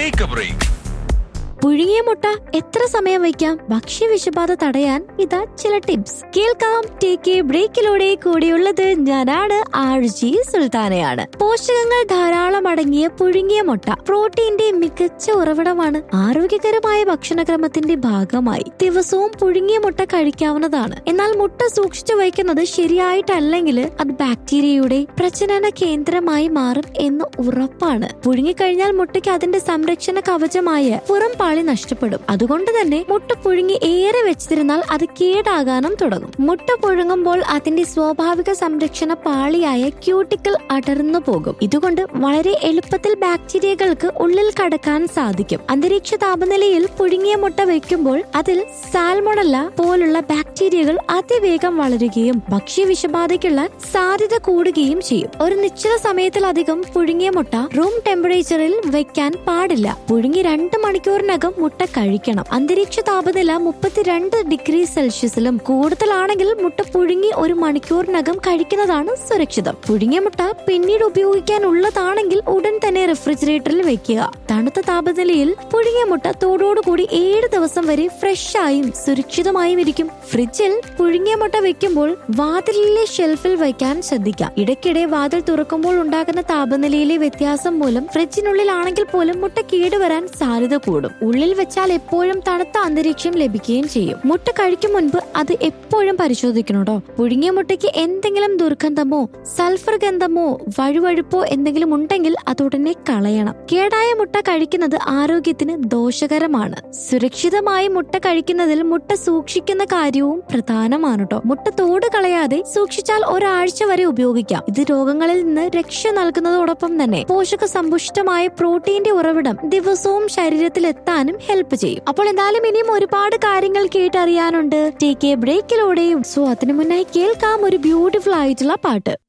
take A break പുഴുങ്ങിയ മുട്ട എത്ര സമയം വയ്ക്കാം ഭക്ഷ്യവിഷബാധ തടയാൻ ഇതാ ചില ടിപ്സ് കേൾക്കാം ടേക്ക് എ ബ്രേക്കിലൂടെ കൂടിയുള്ളത് ഞാനാണ് ആർ ജി സുൽത്താനയാണ് പോഷകങ്ങൾ ധാരാളം അടങ്ങിയ പുഴുങ്ങിയ മുട്ട പ്രോട്ടീന്റെ മികച്ച ഉറവിടമാണ് ആരോഗ്യകരമായ ഭക്ഷണക്രമത്തിന്റെ ഭാഗമായി ദിവസവും പുഴുങ്ങിയ മുട്ട കഴിക്കാവുന്നതാണ് എന്നാൽ മുട്ട സൂക്ഷിച്ചു വയ്ക്കുന്നത് ശരിയായിട്ടല്ലെങ്കിൽ അത് ബാക്ടീരിയയുടെ പ്രജനന കേന്ദ്രമായി മാറും എന്ന് ഉറപ്പാണ് പുഴുങ്ങിക്കഴിഞ്ഞാൽ മുട്ടയ്ക്ക് അതിന്റെ സംരക്ഷണ കവചമായ പുറം പാളി നഷ്ടപ്പെടും അതുകൊണ്ട് തന്നെ മുട്ട പുഴുങ്ങി ഏറെ വെച്ചിരുന്നാൽ അത് കേടാകാനും തുടങ്ങും മുട്ട പുഴുങ്ങുമ്പോൾ അതിന്റെ സ്വാഭാവിക സംരക്ഷണ പാളിയായ ക്യൂട്ടിക്കൽ അടർന്നു പോകും ഇതുകൊണ്ട് വളരെ എളുപ്പത്തിൽ ബാക്ടീരിയകൾക്ക് ഉള്ളിൽ കടക്കാൻ സാധിക്കും അന്തരീക്ഷ താപനിലയിൽ പുഴുങ്ങിയ മുട്ട വയ്ക്കുമ്പോൾ അതിൽ സാൽമോണല്ല പോലുള്ള ബാക്ടീരിയകൾ അതിവേഗം വളരുകയും ഭക്ഷ്യവിഷബാധയ്ക്കുള്ള സാധ്യത കൂടുകയും ചെയ്യും ഒരു നിശ്ചിത സമയത്തിലധികം പുഴുങ്ങിയ മുട്ട റൂം ടെമ്പറേച്ചറിൽ വെക്കാൻ പാടില്ല പുഴുങ്ങി രണ്ട് മണിക്കൂറിനകം മുട്ട കഴിക്കണം അന്തരീക്ഷ താപനില മുപ്പത്തിരണ്ട് ഡിഗ്രി സെൽഷ്യസിലും കൂടുതലാണെങ്കിൽ മുട്ട പുഴുങ്ങി ഒരു മണിക്കൂറിനകം കഴിക്കുന്നതാണ് സുരക്ഷിതം പുഴുങ്ങിയ മുട്ട പിന്നീട് ഉപയോഗിക്കാനുള്ളതാണെങ്കിൽ ഉടൻ തന്നെ റെഫ്രിജറേറ്ററിൽ വെക്കുക തണുത്ത താപനിലയിൽ പുഴുങ്ങിയ മുട്ട തോടോടുകൂടി ഏഴ് ദിവസം വരെ ഫ്രഷ് ആയും സുരക്ഷിതമായും ഇരിക്കും ഫ്രിഡ്ജിൽ പുഴുങ്ങിയ മുട്ട വെക്കുമ്പോൾ വാതിലിലെ ഷെൽഫിൽ വയ്ക്കാൻ ശ്രദ്ധിക്കാം ഇടയ്ക്കിടെ വാതിൽ തുറക്കുമ്പോൾ ഉണ്ടാകുന്ന താപനിലയിലെ വ്യത്യാസം മൂലം ഫ്രിഡ്ജിനുള്ളിലാണെങ്കിൽ പോലും മുട്ട കേടുവരാൻ സാധ്യത കൂടും ഉള്ളിൽ വെച്ചാൽ എപ്പോഴും തണുത്ത അന്തരീക്ഷം ലഭിക്കുകയും ചെയ്യും മുട്ട കഴിക്കും മുൻപ് അത് എപ്പോഴും പരിശോധിക്കണോട്ടോ പുഴുങ്ങിയ മുട്ടയ്ക്ക് എന്തെങ്കിലും ദുർഗന്ധമോ സൾഫർ ഗന്ധമോ വഴുവഴുപ്പോ എന്തെങ്കിലും ഉണ്ടെങ്കിൽ അത് ഉടനെ കളയണം കേടായ മുട്ട കഴിക്കുന്നത് ആരോഗ്യത്തിന് ദോഷകരമാണ് സുരക്ഷിതമായി മുട്ട കഴിക്കുന്നതിൽ മുട്ട സൂക്ഷിക്കുന്ന കാര്യവും പ്രധാനമാണ് കേട്ടോ മുട്ട തോട് കളയാതെ സൂക്ഷിച്ചാൽ ഒരാഴ്ച വരെ ഉപയോഗിക്കാം ഇത് രോഗങ്ങളിൽ നിന്ന് രക്ഷ നൽകുന്നതോടൊപ്പം തന്നെ പോഷക സമ്പുഷ്ടമായ പ്രോട്ടീന്റെ ഉറവിടം ദിവസവും ശരീരത്തിൽ എത്താനും ഹെൽപ്പ് ചെയ്യും അപ്പോൾ എന്തായാലും ഇനിയും ഒരുപാട് കാര്യങ്ങൾ കേട്ടറിയാനുണ്ട് ടേക്ക് എ ബ്രേക്കിലൂടെയും സോ അതിനു മുന്നായി കേൾക്കാം ഒരു ബ്യൂട്ടിഫുൾ ആയിട്ടുള്ള പാട്ട്